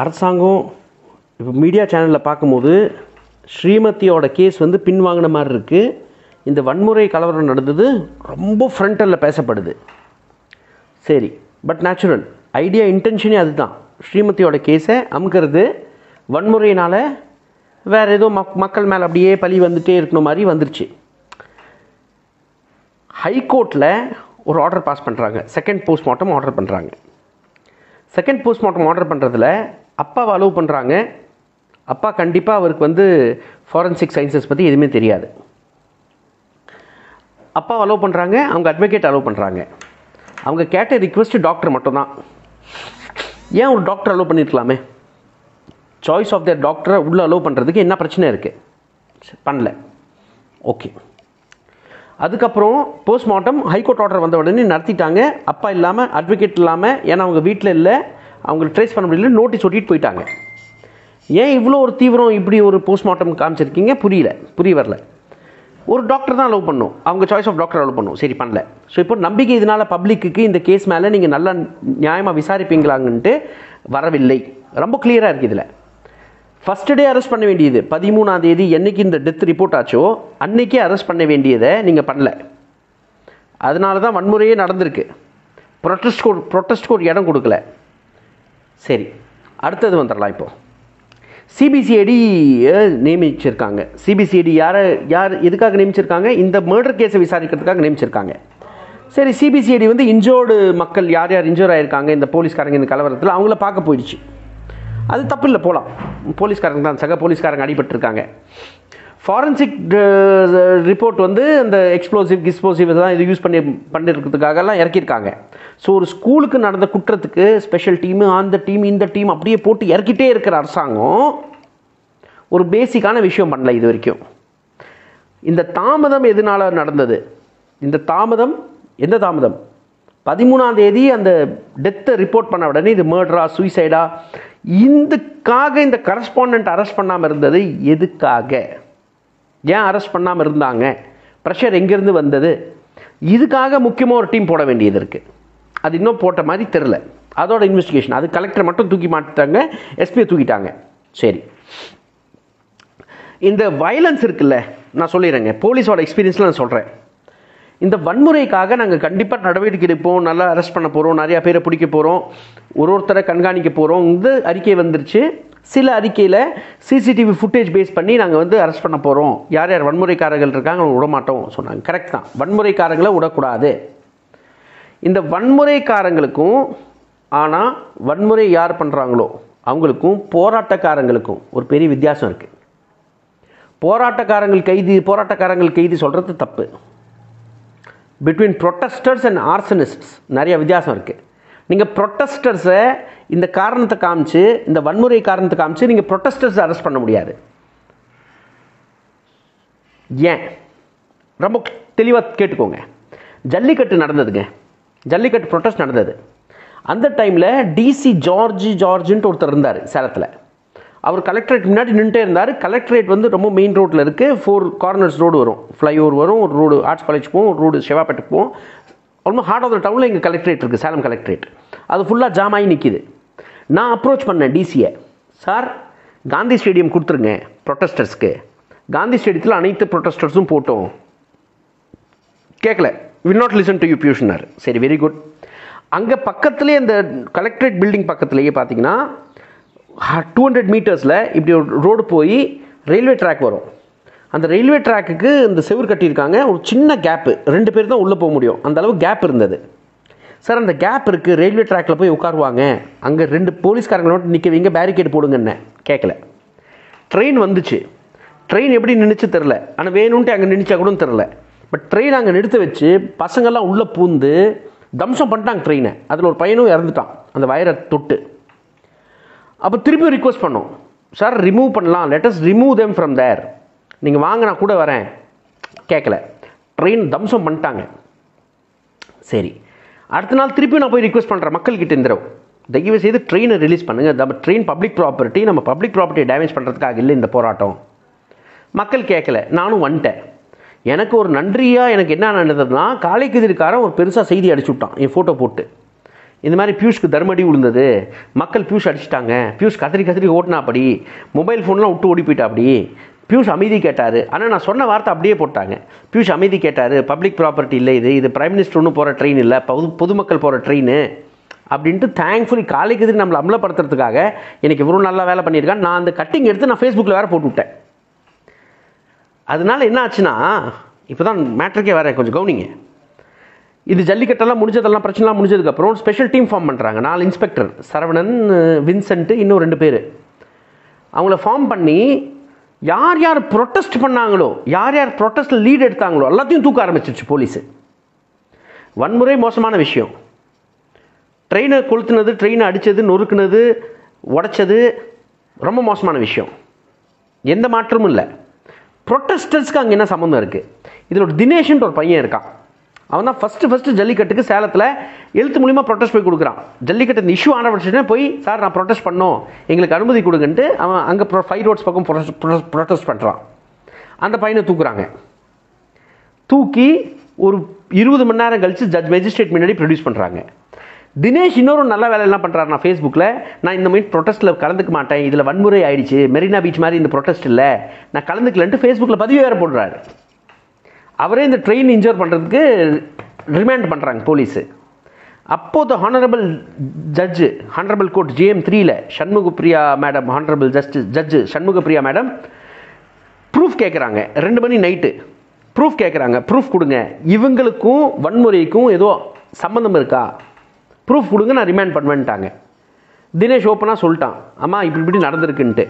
அரசாங்கம் இப்போ மீடியா சேனலில் பார்க்கும்போது ஸ்ரீமதியோட கேஸ் வந்து பின்வாங்கின மாதிரி இருக்குது இந்த வன்முறை கலவரம் நடந்தது ரொம்ப ஃப்ரண்டலில் பேசப்படுது சரி பட் நேச்சுரல் ஐடியா இன்டென்ஷனே அதுதான் ஸ்ரீமதியோட கேஸை அமுக்கிறது வன்முறையினால் வேறு ஏதோ மக் மக்கள் மேலே அப்படியே பழி வந்துட்டே இருக்கணும் மாதிரி வந்துருச்சு ஹைகோர்ட்டில் ஒரு ஆர்டர் பாஸ் பண்ணுறாங்க செகண்ட் போஸ்ட்மார்ட்டம் ஆர்டர் பண்ணுறாங்க செகண்ட் போஸ்ட்மார்ட்டம் ஆர்டர் பண்ணுறதுல அப்பாவை அலோவ் பண்ணுறாங்க அப்பா கண்டிப்பாக அவருக்கு வந்து ஃபாரன்சிக் சயின்சஸ் பற்றி எதுவுமே தெரியாது அப்பா அலோவ் பண்ணுறாங்க அவங்க அட்வொகேட் அலோவ் பண்ணுறாங்க அவங்க கேட்ட ரிக்வெஸ்ட் டாக்டர் மட்டும்தான் ஏன் ஒரு டாக்டர் அலோவ் பண்ணியிருக்கலாமே சாய்ஸ் ஆஃப் த டாக்டரை உள்ளே அலோவ் பண்ணுறதுக்கு என்ன பிரச்சனை இருக்குது பண்ணல ஓகே அதுக்கப்புறம் போஸ்ட்மார்ட்டம் ஹைகோர்ட் ஆர்டர் வந்த உடனே நடத்திட்டாங்க அப்பா இல்லாமல் அட்வொகேட் இல்லாமல் ஏன்னா அவங்க வீட்டில் இல்லை அவங்களுக்கு ட்ரேஸ் பண்ண முடியல நோட்டீஸ் ஒட்டிட்டு போயிட்டாங்க ஏன் இவ்வளோ ஒரு தீவிரம் இப்படி ஒரு போஸ்ட்மார்ட்டம் காமிச்சிருக்கீங்க புரியல புரிய வரல ஒரு டாக்டர் தான் அலோவ் பண்ணும் அவங்க சாய்ஸ் ஆஃப் டாக்டர் அலோவ் பண்ணும் சரி பண்ணல ஸோ இப்போ நம்பிக்கை இதனால் பப்ளிக்கு இந்த கேஸ் மேலே நீங்கள் நல்லா நியாயமாக விசாரிப்பீங்களாங்கன்ட்டு வரவில்லை ரொம்ப கிளியராக இருக்குது இதில் ஃபஸ்ட் டே அரெஸ்ட் பண்ண வேண்டியது பதிமூணாம் தேதி என்னைக்கு இந்த டெத் ரிப்போர்ட் ஆச்சோ அன்னைக்கே அரெஸ்ட் பண்ண வேண்டியதை நீங்கள் பண்ணல அதனால தான் வன்முறையே நடந்திருக்கு ப்ரொட்டஸ்ட் கோட் ப்ரொட்டஸ்ட்க்கு ஒரு இடம் கொடுக்கல சரி அடுத்தது வந்துடலாம் இப்போ சிபிசிஐடி நியமிச்சிருக்காங்க சிபிசிஐடி யாரை யார் எதுக்காக நியமிச்சிருக்காங்க இந்த மர்டர் கேஸை விசாரிக்கிறதுக்காக நியமிச்சிருக்காங்க சரி சிபிசிஐடி வந்து இன்ஜோர்டு மக்கள் யார் யார் இன்ஜோர் ஆயிருக்காங்க இந்த போலீஸ்காரங்க இந்த கலவரத்தில் அவங்கள பார்க்க போயிடுச்சு அது தப்பு இல்லை போகலாம் போலீஸ்காரங்க தான் சக போலீஸ்காரங்க அடிபட்டிருக்காங்க ஃபாரன்சிக் ரிப்போர்ட் வந்து அந்த எக்ஸ்ப்ளோசிவ் கிஸ்ப்ளோசிவ் இதெல்லாம் இது யூஸ் பண்ணி பண்ணிருக்கிறதுக்காகலாம் இறக்கியிருக்காங்க ஸோ ஒரு ஸ்கூலுக்கு நடந்த குற்றத்துக்கு ஸ்பெஷல் டீமு அந்த டீம் இந்த டீம் அப்படியே போட்டு இறக்கிட்டே இருக்கிற அரசாங்கம் ஒரு பேசிக்கான விஷயம் பண்ணல இது வரைக்கும் இந்த தாமதம் எதனால நடந்தது இந்த தாமதம் எந்த தாமதம் பதிமூணாம் தேதி அந்த டெத்தை ரிப்போர்ட் பண்ண உடனே இது மர்டரா சூசைடா இதுக்காக இந்த கரஸ்பாண்டன்ட் அரெஸ்ட் பண்ணாமல் இருந்தது எதுக்காக ஏன் அரெஸ்ட் பண்ணாமல் இருந்தாங்க ப்ரெஷர் எங்கேருந்து வந்தது இதுக்காக முக்கியமாக ஒரு டீம் போட வேண்டியது இருக்குது அது இன்னும் போட்ட மாதிரி தெரில அதோட இன்வெஸ்டிகேஷன் அது கலெக்டர் மட்டும் தூக்கி மாட்டாங்க எஸ்பியை தூக்கிட்டாங்க சரி இந்த வயலன்ஸ் இருக்குல்ல நான் சொல்லிடுறேங்க போலீஸோட எக்ஸ்பீரியன்ஸில் நான் சொல்கிறேன் இந்த வன்முறைக்காக நாங்கள் கண்டிப்பாக நடவடிக்கை எடுப்போம் நல்லா அரெஸ்ட் பண்ண போகிறோம் நிறையா பேரை பிடிக்க போகிறோம் ஒரு ஒருத்தரை கண்காணிக்க போகிறோம் இந்த அறிக்கை வந்துருச்சு சில அறிக்கையில் சிசிடிவி ஃபுட்டேஜ் பேஸ் பண்ணி நாங்கள் வந்து அரெஸ்ட் பண்ண போகிறோம் யார் யார் வன்முறைக்காரர்கள் இருக்காங்க அவங்க விடமாட்டோம் சொன்னாங்க கரெக்ட் தான் வன்முறைக்காரங்களை விடக்கூடாது இந்த வன்முறைக்காரங்களுக்கும் ஆனால் வன்முறை யார் பண்ணுறாங்களோ அவங்களுக்கும் போராட்டக்காரங்களுக்கும் ஒரு பெரிய வித்தியாசம் இருக்குது போராட்டக்காரங்கள் கைது போராட்டக்காரங்கள் கைது சொல்கிறது தப்பு பிட்வீன் ப்ரொட்டஸ்டர்ஸ் அண்ட் ஆர்சனிஸ்ட்ஸ் நிறைய வித்தியாசம் இருக்குது நீங்கள் ப்ரொட்டஸ்டர்ஸை இந்த காரணத்தை காமிச்சு இந்த வன்முறை காரணத்தை காமிச்சு நீங்கள் ப்ரொட்டஸ்டர்ஸ் அரெஸ்ட் பண்ண முடியாது ஏன் ரொம்ப தெளிவாக கேட்டுக்கோங்க ஜல்லிக்கட்டு நடந்ததுங்க ஜல்லிக்கட்டு ப்ரொட்டஸ்ட் நடந்தது அந்த டைமில் டிசி ஜார்ஜ் ஜார்ஜுன்ட்டு ஒருத்தர் இருந்தார் சேலத்தில் அவர் கலெக்டரேட் முன்னாடி நின்றுட்டே இருந்தார் கலெக்டரேட் வந்து ரொம்ப மெயின் ரோட்டில் இருக்குது ஃபோர் கார்னர்ஸ் ரோடு வரும் ஃப்ளைஓவர் வரும் ஒரு ரோடு ஆர்ட்ஸ் காலேஜ் போகும் ஒரு ரோடு செவாப்பேட்டுக்கு போகும் ஆல்மோஸ்ட் ஹார்ட் ஆஃப் த டவுனில் எங்கள் கலெக்டரேட் இருக்குது சேலம் கலெக்டரேட் அது ஃபுல்லாக ஜாம் ஆகி நிற்கிது நான் அப்ரோச் பண்ணேன் டிசியை சார் காந்தி ஸ்டேடியம் கொடுத்துருங்க ப்ரொட்டஸ்டர்ஸ்க்கு காந்தி ஸ்டேடியத்தில் அனைத்து ப்ரொட்டஸ்டர்ஸும் போட்டோம் கேட்கல will not listen to you பியூஷனர் சரி வெரி குட் அங்கே பக்கத்துலேயே அந்த கலெக்டரேட் பில்டிங் பக்கத்துலேயே பார்த்தீங்கன்னா டூ ஹண்ட்ரட் மீட்டர்ஸில் இப்படி ஒரு ரோடு போய் ரயில்வே ட்ராக் வரும் அந்த ரயில்வே ட்ராக்குக்கு இந்த செவுர் கட்டியிருக்காங்க ஒரு சின்ன கேப்பு ரெண்டு பேர் தான் உள்ளே போக முடியும் அந்த அளவு கேப் இருந்தது சார் அந்த கேப் இருக்குது ரயில்வே ட்ராக்கில் போய் உட்காருவாங்க அங்கே ரெண்டு போலீஸ்காரங்களை மட்டும் நிற்க வைங்க பேரிகேட் போடுங்கன்னு கேட்கல ட்ரெயின் வந்துச்சு ட்ரெயின் எப்படி நின்றுச்சு தெரில ஆனால் வேணும்ன்ட்டு அங்கே நின்றுச்சா கூட தெரில பட் ட்ரெயின் அங்கே நிறுத்த வச்சு பசங்கள்லாம் உள்ளே பூந்து தம்சம் பண்ணிட்டாங்க ட்ரெயினை அதில் ஒரு பையனும் இறந்துட்டான் அந்த வயரை தொட்டு அப்போ திருப்பியும் ரிக்வஸ்ட் பண்ணோம் சார் ரிமூவ் பண்ணலாம் let's remove them from there நீங்கள் வாங்க நான் கூட வரேன் கேட்கல ட்ரெயின் தம்சம் பண்ணிட்டாங்க சரி அடுத்த நாள் திருப்பியும் நான் போய் ரிக்வஸ்ட் பண்ணுறேன் மக்கள்கிட்ட இருந்துரும் தயவு செய்து ட்ரெயினை ரிலீஸ் பண்ணுங்கள் நம்ம ட்ரெயின் பப்ளிக் ப்ராப்பர்ட்டி நம்ம பப்ளிக் ப்ராப்பர்ட்டியை டேமேஜ் பண்ணுறதுக்காக இல்லை இந்த போராட்டம் மக்கள் கேட்கல நானும் வந்துட்டேன் எனக்கு ஒரு நன்றியாக எனக்கு என்ன நடந்ததுன்னா காலை கதிர்காரன் ஒரு பெருசாக செய்தி அடிச்சு விட்டான் என் ஃபோட்டோ போட்டு இந்த மாதிரி பியூஷ்க்கு தர்மடி விழுந்தது மக்கள் பியூஷ் அடிச்சிட்டாங்க பியூஷ் கத்திரி கத்திரி ஓட்டினா அப்படி மொபைல் ஃபோன்லாம் விட்டு ஓடி போயிட்டா அப்படி பியூஷ் அமைதி கேட்டார் ஆனால் நான் சொன்ன வார்த்தை அப்படியே போட்டாங்க பியூஷ் அமைதி கேட்டார் பப்ளிக் ப்ராப்பர்ட்டி இல்லை இது இது பிரைம் மினிஸ்டர் ஒன்றும் போகிற ட்ரெயின் இல்லை பொது பொதுமக்கள் போகிற ட்ரெயின் அப்படின்ட்டு தேங்க்ஃபுல்லி காலைக்கு எதிரி நம்மளை அமலப்படுத்துறதுக்காக எனக்கு இவ்வளோ நல்லா வேலை பண்ணியிருக்கான் நான் அந்த கட்டிங் எடுத்து நான் ஃபேஸ்புக்கில் வேறு போட்டு விட்டேன் அதனால என்ன ஆச்சுன்னா இப்போ தான் மேட்ருக்கே வேறு கொஞ்சம் கவனிங்க இது ஜல்லிக்கட்டெல்லாம் முடிஞ்சதெல்லாம் பிரச்சனைலாம் முடிஞ்சதுக்கப்புறம் ஸ்பெஷல் டீம் ஃபார்ம் பண்ணுறாங்க நாலு இன்ஸ்பெக்டர் சரவணன் வின்சென்ட்டு இன்னும் ரெண்டு பேர் அவங்கள ஃபார்ம் பண்ணி யார் யார் ப்ரொட்டஸ்ட் பண்ணாங்களோ யார் யார் ப்ரொட்டஸ்ட்டில் லீட் எடுத்தாங்களோ எல்லாத்தையும் தூக்க ஆரம்பிச்சிருச்சு போலீஸு வன்முறை மோசமான விஷயம் ட்ரெயினை கொளுத்துனது ட்ரெயினை அடித்தது நொறுக்குனது உடைச்சது ரொம்ப மோசமான விஷயம் எந்த மாற்றமும் இல்லை ப்ரொட்டஸ்டர்ஸ்க்கு அங்கே என்ன சம்மந்தம் இருக்குது இதில் ஒரு தினேஷ்ன்ற ஒரு பையன் இருக்கான் அவன் தான் ஃபஸ்ட்டு ஃபஸ்ட்டு ஜல்லிக்கட்டுக்கு சேலத்தில் எழுத்து மூலிமா ப்ரொட்டஸ்ட் போய் கொடுக்குறான் ஜல்லிக்கட்டு இந்த இஷ்யூ ஆன பட்சத்தில் போய் சார் நான் ப்ரொட்டஸ்ட் பண்ணோம் எங்களுக்கு அனுமதி கொடுங்கன்ட்டு அவன் அங்கே ஃபைவ் ரோட்ஸ் பக்கம் ப்ரொட்டஸ்ட் பண்ணுறான் அந்த பையனை தூக்குறாங்க தூக்கி ஒரு இருபது மணி நேரம் கழித்து ஜட்ஜ் மேஜிஸ்ட்ரேட் முன்னாடி ப்ரொடியூஸ் பண்ணுறாங்க தினேஷ் இன்னொரு நல்ல வேலை என்ன பண்ணுறாரு நான் ஃபேஸ்புக்கில் நான் இந்த மாதிரி ப்ரொட்டஸ்ட்டில் கலந்துக்க மாட்டேன் இதில் வன்முறை ஆயிடுச்சு மெரினா பீச் மாதிரி இந்த ப்ரொட்டஸ்ட் இல்லை நான் கலந்துக்கலன்ட்டு ஃபேஸ்புக்கில் பதிவு வேறு போடுறாரு அவரே இந்த ட்ரெயின் இன்ஜோர் பண்ணுறதுக்கு ரிமாண்ட் பண்ணுறாங்க போலீஸு அப்போது honourable judge honourable court GM த்ரீல Shanmugapriya madam honourable justice judge Shanmugapriya madam proof கேட்குறாங்க ரெண்டு மணி நைட்டு ப்ரூஃப் கேட்குறாங்க ப்ரூஃப் கொடுங்க இவங்களுக்கும் வன்முறைக்கும் ஏதோ சம்மந்தம் இருக்கா ப்ரூஃப் கொடுங்க நான் ரிமாண்ட் பண்ணுவேன்ட்டாங்க தினேஷ் ஓப்பனாக சொல்லிட்டான் அம்மா இப்படி இப்படி நடந்திருக்குன்ட்டு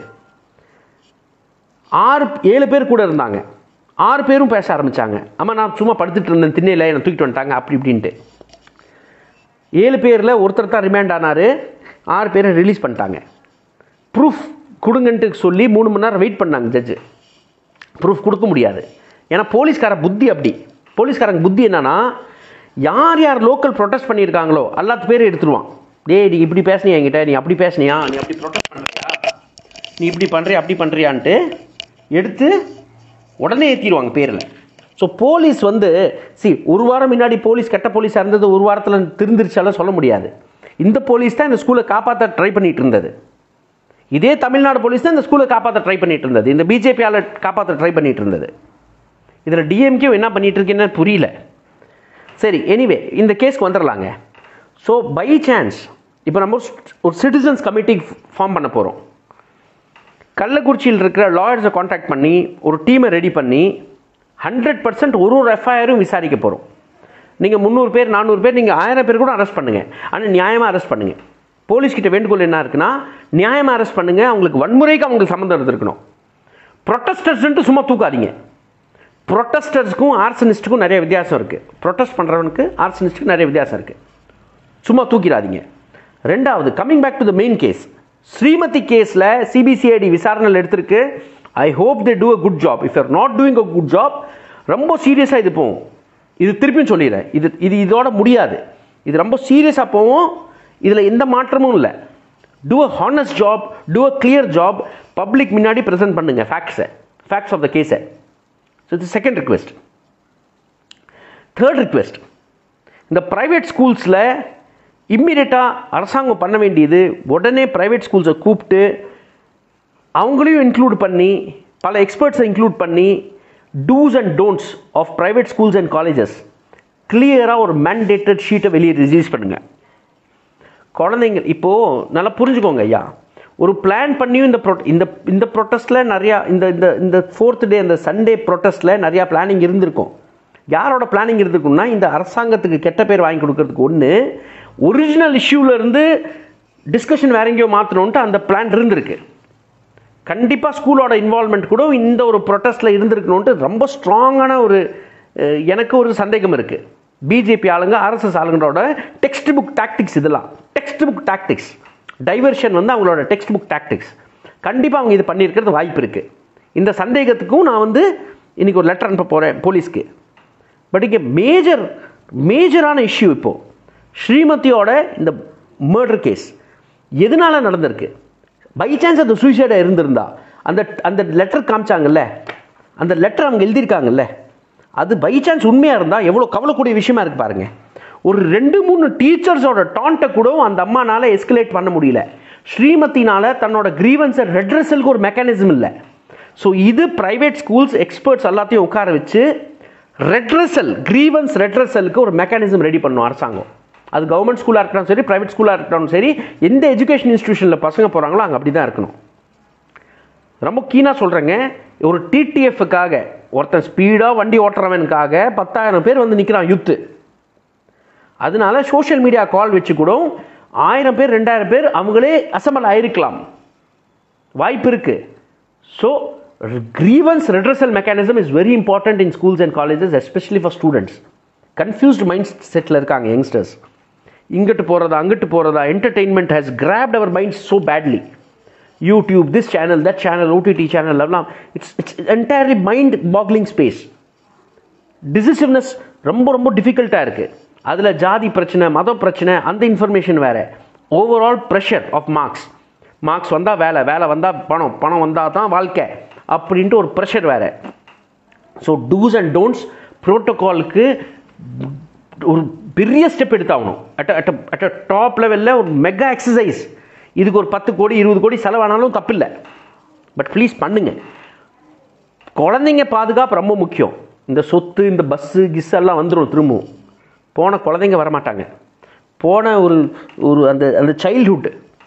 ஆறு ஏழு பேர் கூட இருந்தாங்க ஆறு பேரும் பேச ஆரம்பித்தாங்க அம்மா நான் சும்மா படுத்துட்டு இருந்தேன் திண்ணையில் என்னை தூக்கிட்டு வந்துட்டாங்க அப்படி இப்படின்ட்டு ஏழு பேரில் ஒருத்தர் தான் ரிமாண்ட் ஆனார் ஆறு பேரை ரிலீஸ் பண்ணிட்டாங்க ப்ரூஃப் கொடுங்கன்ட்டு சொல்லி மூணு மணி நேரம் வெயிட் பண்ணாங்க ஜட்ஜு ப்ரூஃப் கொடுக்க முடியாது ஏன்னா போலீஸ்கார புத்தி அப்படி போலீஸ்காரங்க புத்தி என்னன்னா யார் யார் லோக்கல் ப்ரொட்டஸ்ட் பண்ணியிருக்காங்களோ எல்லாத்து பேரும் எடுத்துருவான் டேய் நீ இப்படி பேசுனியா என்கிட்ட நீ அப்படி பேசுனியா நீ அப்படி ப்ரொட்டஸ்ட் பண்ணுறியா நீ இப்படி பண்ணுறியா அப்படி பண்ணுறியான்ட்டு எடுத்து உடனே ஏற்றிடுவாங்க பேரில் ஸோ போலீஸ் வந்து சி ஒரு வாரம் முன்னாடி போலீஸ் கெட்ட போலீஸாக இருந்தது ஒரு வாரத்தில் திருந்திருச்சாலும் சொல்ல முடியாது இந்த போலீஸ் தான் இந்த ஸ்கூலை காப்பாற்ற ட்ரை பண்ணிட்டு இருந்தது இதே தமிழ்நாடு போலீஸ் தான் இந்த ஸ்கூலை காப்பாற்ற ட்ரை பண்ணிட்டு இருந்தது இந்த பிஜேபியால் காப்பாற்ற ட்ரை பண்ணிட்டு இருந்தது இதில் டிஎம்கே என்ன பண்ணிட்டு இருக்கேன்னு புரியல சரி எனிவே இந்த கேஸ்க்கு வந்துடலாங்க ஸோ பை சான்ஸ் இப்போ நம்ம ஒரு சிட்டிசன்ஸ் கமிட்டி ஃபார்ம் பண்ண போகிறோம் கள்ளக்குறிச்சியில் இருக்கிற லாயர்ஸை காண்டாக்ட் பண்ணி ஒரு டீமை ரெடி பண்ணி ஹண்ட்ரட் பர்சன்ட் ஒரு ஒரு எஃப்ஐஆரும் விசாரிக்க போகிறோம் நீங்கள் முந்நூறு பேர் நானூறு பேர் நீங்கள் ஆயிரம் பேர் கூட அரெஸ்ட் பண்ணுங்கள் ஆனால் நியாயமாக அரெஸ்ட் பண்ணுங்கள் போலீஸ்கிட்ட வேண்டுகோள் என்ன இருக்குன்னா நியாயமாக அரெஸ்ட் பண்ணுங்கள் அவங்களுக்கு வன்முறைக்கு அவங்களுக்கு சம்மந்தம் இருந்திருக்கணும் ப்ரொட்டஸ்டர்ஸ்ன்ட்டு சும்மா தூக்காதீங்க ப்ரொட்டஸ்டர்ஸ்க்கும் ஆர்சனிஸ்ட்டுக்கும் நிறைய வித்தியாசம் இருக்குது ப்ரொட்டஸ்ட் பண்ணுறவனுக்கு ஆர்சனிஸ்ட்டுக்கு நிறைய வித்தியாசம் இருக்குது சும்மா தூக்கிடாதீங்க ரெண்டாவது coming back to the main case Srimathi கேஸில் சிபிசிஐடி விசாரணையில் எடுத்திருக்கு I hope they do a good job if you're not doing a good job ரொம்ப சீரியஸாக இது போகும் இது திருப்பியும் சொல்லிடுறேன் இது இது இதோட முடியாது இது ரொம்ப சீரியஸாக போகும் இதில் எந்த மாற்றமும் இல்லை do a honest job do a clear job public முன்னாடி ப்ரெசென்ட் பண்ணுங்கள் ஃபேக்ட்ஸை ஃபேக்ட்ஸ் ஆஃப் த கேஸை ஸோ இது செகண்ட் ரிக்வெஸ்ட் தேர்ட் ரிக்வெஸ்ட் இந்த ப்ரைவேட் ஸ்கூல்ஸில் இம்மிடியட்டாக அரசாங்கம் பண்ண வேண்டியது உடனே ப்ரைவேட் ஸ்கூல்ஸை கூப்பிட்டு அவங்களையும் இன்க்ளூட் பண்ணி பல எக்ஸ்பர்ட்ஸை இன்க்ளூட் பண்ணி dos and don'ts of private schools and colleges கிளியராக ஒரு மேண்டேட்டட் ஷீட்டை வெளியே ரிலீஸ் பண்ணுங்கள் குழந்தைங்க இப்போது நல்லா புரிஞ்சுக்கோங்க ஐயா ஒரு பிளான் பண்ணியும் இந்த ப்ரொ இந்த இந்த ப்ரொட்டஸ்ட்டில் நிறையா இந்த இந்த இந்த ஃபோர்த் டே இந்த சண்டே ப்ரொட்டஸ்ட்டில் நிறையா பிளானிங் இருந்திருக்கும் யாரோட பிளானிங் இருந்திருக்கும்னா இந்த அரசாங்கத்துக்கு கெட்ட பேர் வாங்கி கொடுக்கறதுக்கு ஒன்று ஒரிஜினல் இருந்து டிஸ்கஷன் வேற எங்கேயோ மாற்றணுன்ட்டு அந்த பிளான் இருந்திருக்கு கண்டிப்பாக ஸ்கூலோட இன்வால்மெண்ட் கூட இந்த ஒரு ப்ரொட்டஸ்ட்டில் இருந்திருக்கணுன்ட்டு ரொம்ப ஸ்ட்ராங்கான ஒரு அஹ், எனக்கு ஒரு சந்தேகம் இருக்குது பிஜேபி ஆளுங்க ஆர்எஸ்எஸ் ஆளுங்களோட டெக்ஸ்ட் புக் டாக்டிக்ஸ் இதெல்லாம் டெக்ஸ்ட் புக் டாக்டிக்ஸ் டைவர்ஷன் வந்து அவங்களோட டெக்ஸ்ட் புக் டாக்டிக்ஸ் கண்டிப்பாக அவங்க இது பண்ணியிருக்கிறது வாய்ப்பு இருக்குது இந்த சந்தேகத்துக்கும் நான் வந்து இன்னைக்கு ஒரு லெட்டர் அனுப்ப போகிறேன் போலீஸ்க்கு பட் இங்கே மேஜர் மேஜரான இஷ்யூ இப்போது ஸ்ரீமதியோட இந்த மர்டர் கேஸ் எதனால நடந்திருக்கு பை சான்ஸ் அந்த சூசைடாக இருந்திருந்தா அந்த அந்த லெட்டர் காமிச்சாங்கல்ல அந்த லெட்டர் அவங்க எழுதியிருக்காங்கல்ல அது பை சான்ஸ் உண்மையாக இருந்தால் எவ்வளோ கவலைக்கூடிய விஷயமா இருக்கு பாருங்க ஒரு ரெண்டு மூணு டீச்சர்ஸோட டாண்ட்டை கூட அந்த அம்மானால எஸ்கலேட் பண்ண முடியல ஸ்ரீமதினால தன்னோட கிரீவன்ஸை ரெட்ரஸலுக்கு ஒரு மெக்கானிசம் இல்லை ஸோ இது பிரைவேட் ஸ்கூல்ஸ் எக்ஸ்பர்ட்ஸ் எல்லாத்தையும் உட்கார வச்சு ரெட்ரஸல் கிரீவன்ஸ் ரெட்ரஸலுக்கு ஒரு மெக்கானிசம் ரெடி பண்ணும் அரசாங்கம் அது கவர்மெண்ட் ஸ்கூலாக இருக்கட்டும் சரி பிரைவேட் ஸ்கூலாக இருக்கட்டும் சரி எந்த எஜுகேஷன் இன்ஸ்டியூஷனில் பசங்க போகிறாங்களோ அங்கே அப்படி தான் இருக்கணும் ரொம்ப கீனாக சொல்கிறேங்க ஒரு டிடிஎஃப்க்காக ஒருத்தன் ஸ்பீடாக வண்டி ஓட்டுறவனுக்காக பத்தாயிரம் பேர் வந்து நிற்கிறான் யுத்து அதனால சோஷியல் மீடியா கால் வச்சு கூட ஆயிரம் பேர் ரெண்டாயிரம் பேர் அவங்களே அசம்பல் ஆயிருக்கலாம் வாய்ப்பு இருக்கு so grievance redressal mechanism is very important in schools and colleges especially for students confused mind செட்டில் இருக்காங்க யங்ஸ்டர்ஸ் இங்கிட்டு போகிறதா அங்கிட்டு போகிறதா entertainment has grabbed our mind so badly YouTube this channel that channel OTT channel எல்லாம் it's it's entirely mind boggling space decisiveness ரொம்ப ரொம்ப டிஃபிகல்ட்டாக இருக்குது அதில் ஜாதி பிரச்சனை மத பிரச்சனை அந்த இன்ஃபர்மேஷன் வேறு overall pressure of marks marks வந்தால் வேலை வேலை வந்தால் பணம் பணம் வந்தால் தான் வாழ்க்கை அப்படின்ட்டு ஒரு ப்ரெஷர் வேறு ஸோ டூஸ் அண்ட் டோன்ட்ஸ் ப்ரோட்டோகாலுக்கு ஒரு பெரிய ஸ்டெப் எடுத்தாகணும் at at at a top லெவலில் ஒரு மெகா எக்ஸசைஸ் இதுக்கு ஒரு பத்து கோடி இருபது கோடி செலவானாலும் தப்பில்லை பட் ப்ளீஸ் பண்ணுங்க குழந்தைங்க பாதுகாப்பு ரொம்ப முக்கியம் இந்த சொத்து இந்த பஸ்ஸு கிஸ் எல்லாம் வந்துடும் திரும்பவும் போன குழந்தைங்க வரமாட்டாங்க போன ஒரு ஒரு அந்த அந்த சைல்ட்ஹுட்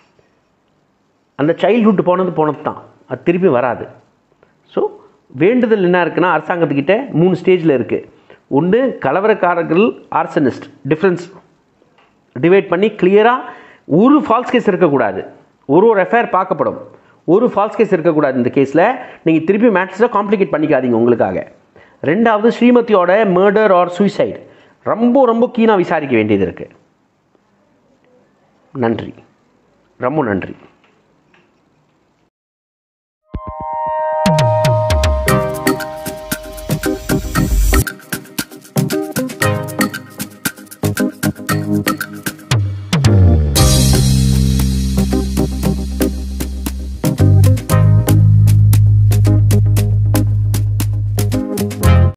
அந்த சைல்ட்ஹுட் போனது போனது தான் அது திருப்பி வராது ஸோ வேண்டுதல் என்ன இருக்குன்னா அரசாங்கத்துக்கிட்ட மூணு ஸ்டேஜில் இருக்குது ஒன்று கலவரக்காரர்கள் ஆர்சனிஸ்ட் டிஃப்ரென்ஸ் டிவைட் பண்ணி கிளியராக ஒரு ஃபால்ஸ் கேஸ் இருக்கக்கூடாது ஒரு ஒரு எஃப்ஐஆர் பார்க்கப்படும் ஒரு ஃபால்ஸ் கேஸ் இருக்கக்கூடாது இந்த கேஸில் நீங்கள் திருப்பி மேட்சஸை காம்ப்ளிகேட் பண்ணிக்காதீங்க உங்களுக்காக ரெண்டாவது ஸ்ரீமதியோட மர்டர் ஆர் சூசைட் ரொம்ப ரொம்ப கீனாக விசாரிக்க வேண்டியது இருக்குது நன்றி ரொம்ப நன்றி